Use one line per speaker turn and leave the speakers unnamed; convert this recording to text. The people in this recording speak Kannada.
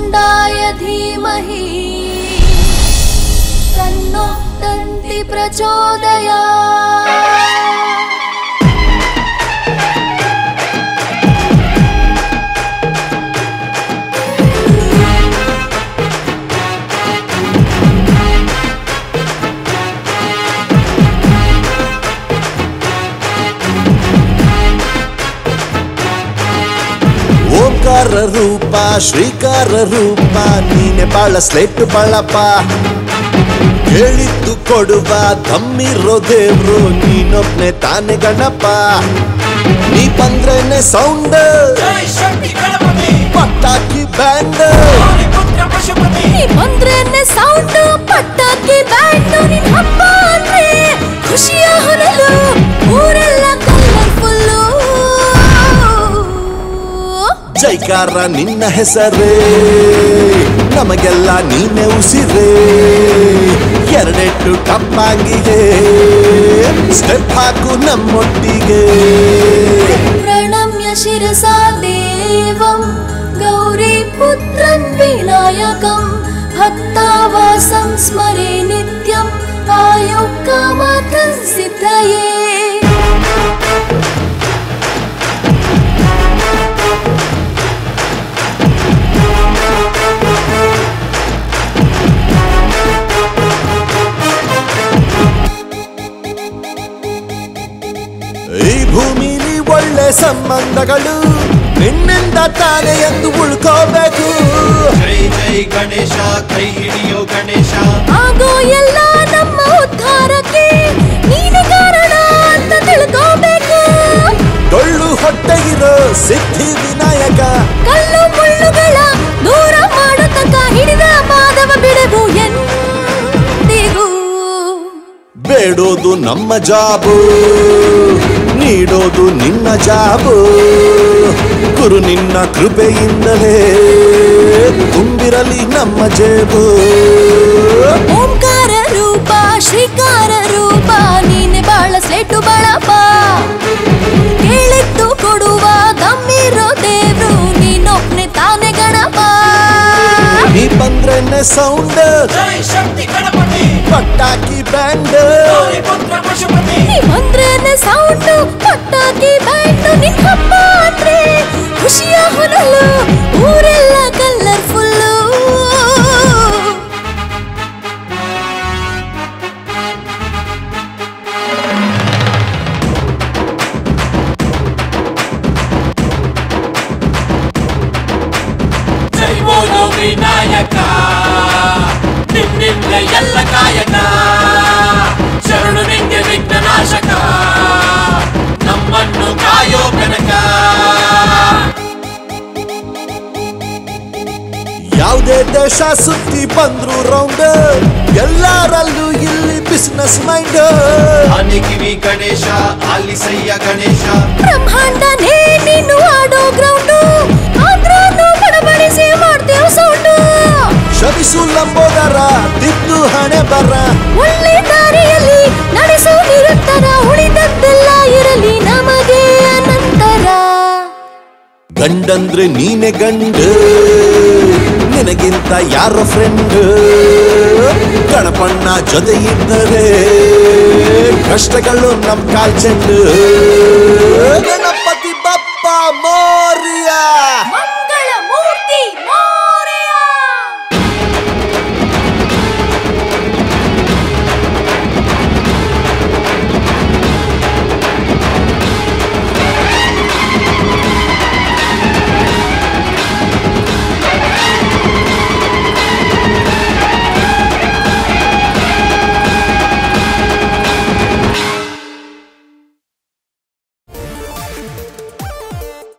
वक्रतुण्डाय धीमहि तन्नो दन्ति प्रचोदया
ಓಂಕಾರ ರೂಪ ಶ್ರೀಕಾರ ರೂಪ ನೀನೆ ಬಾಳ ಸ್ಲೇಟ್ ಬಾಳಪ್ಪ ಹೇಳಿದ್ದು ಕೊಡುವ ತಮ್ಮಿರೋ ದೇವ್ರು ನೀನೊಬ್ನೆ ತಾನೆ ಗಣಪ ನೀ ಬಂದ್ರೇನೆ ಸೌಂಡ್
ಜೈ ಶಕ್ತಿ ಗಣಪತಿ
ಪಟಾಕಿ ಬ್ಯಾಂಡ್
ಪುತ್ರ ಪಶುಪತಿ
ನೀ ಬಂದ್ರೇನೆ ಸೌಂಡ್ ಪಟಾಕಿ ಬ್ಯಾಂಡ್ ನಿನ್ ಹಬ್ಬ ಅಂದ್ರೆ ಖುಷಿಯ ಹೊನಲು ಊರೆಲ್ಲ ಕಲರ್ಫುಲ್ಲು
ಜೈಕಾರ ನಿನ್ನ ಹೆಸರೇ ನಮಗೆಲ್ಲ ನೀನೆ ಉಸಿರೇ ಎರಡೆಟ್ಟು ಟಪ್ಪಾಗಿದೆ ಸ್ಟೆಪ್ ಹಾಕು ನಮ್ಮೊಟ್ಟಿಗೆ
प्रणम्य शिरसा देवं गौरीपुत्रं विनायकं भक्तावासं स्मरे नित्यम् आयुक्कामार्थं सिद्धये
ಈ ಭೂಮಿಲಿ ಒಳ್ಳೆ ಸಂಬಂಧಗಳು ನಿನ್ನಿಂದ ತಾನೆ ಎಂದು ಉಳ್ಕೋಬೇಕು
ಜೈ ಜೈ ಗಣೇಶ ಕೈ ಹಿಡಿಯೋ ಗಣೇಶ
ಆಗೋ ಎಲ್ಲ ನಮ್ಮ ಉದ್ಧಾರಕ್ಕೆ ನೀನೆ ಕಾರಣ ಅಂತ ತಿಳ್ಕೋಬೇಕು
ಡೊಳ್ಳು ಹೊಟ್ಟೆ ಇರೋ ಸಿದ್ಧಿ ವಿನಾಯಕ
ಕಲ್ಲು ಮುಳ್ಳುಗಳ ದೂರ ಮಾಡೋ ತನಕ ಹಿಡಿದ ಮಾಧವ ಬಿಡವು ಎಂದಿಗೂ
ಬೇಡೋದು ನಮ್ಮ ಜಾಬು ನೀಡೋದು ನಿನ್ನ ಜಾಬು ಗುರು ನಿನ್ನ ಕೃಪೆಯಿಂದಲೇ ತುಂಬಿರಲಿ ನಮ್ಮ ಜೇಬು
ಓಂಕಾರ ರೂಪ ಶ್ರೀಕಾರ ರೂಪ ನೀನೆ ಬಾಳ ಸ್ಲೇಟು ಬಾಳಪ್ಪ ಕೇಳಿದ್ದು ಕೊಡುವ ದಮ್ಮಿರೋ ದೇವ್ರು ನೀನೊಬ್ನೆ ತಾನೆ ಗಣಪ
ನೀ ಬಂದ್ರೇನೆ ಸೌಂಡ್
ಜೈ ಶಕ್ತಿ ಗಣಪತಿ
ಪಟಾಕಿ ಬ್ಯಾಂಡ್
ಪುತ್ರ ಪಶುಪತಿ
ನೀ ಬಂದ್ರೇನೆ ಸೌಂಡು ಪಟಾಕಿ ಬ್ಯಾಂಡು ನಿನ್ ಹಬ್ಬ ಅಂದ್ರೆ ಖುಷಿಯ ಹೊನಲು ಊರೆಲ್ಲ ಕಲರ್ಫುಲ್ಲು
ಜೈ ಬೋಲೋ ವಿನಾಯಕ ನಿನ್ನಿಂದ ಎಲ್ಲ ಕಾಯಕ ಶರಣು ನಿಂಗೆ ವಿಘ್ನನಾಶಕ ನಮ್ಮನ್ನು ಕಾಯೋ ಕನಕ
ಯಾವುದೇ ದೇಶ ಸುತ್ತಿ ಬಂದ್ರು ರೌಂಡ್ ಎಲ್ಲರಲ್ಲೂ ಇಲ್ಲಿ ಬಿಸ್ನೆಸ್ ಮೈಂಡ್
ಅನಿಕಿವಿ ಗಣೇಶ ಆಲಿಸಯ್ಯ ಗಣೇಶ
ಬ್ರಹ್ಮಾಂಡನೇ ನೀನು ಆಡೋ ಗ್ರೌಂಡು ಆದ್ರೂ ಬಡಬಡಿಸಿ ಮಾಡ್ತೇವ್ ಸೌಂಡು
ಶಮಿಸು ಲಂಬೋದರ ತಿದ್ದು ಹಣೆ ಬರ
ಒಳ್ಳೆ ದಾರಿಯಲ್ಲಿ ನಡೆಸೋ ನಿರಂತರ ಉಳಿದದ್ದೆಲ್ಲ ಇರಲಿ ನಮಗೆ ಅನಂತರ
ಗಂಡಂದ್ರೆ ನೀನೆ ಗಂಡ ನಿನಗಿಂತ ಯಾರೋ ಫ್ರೆಂಡ್ ಗಣಪಣ್ಣ ಜೊತೆ ಇದ್ದರೆ ಕಷ್ಟಗಳು ನಮ್ ಕಾಲ್ ಚೆಂಡು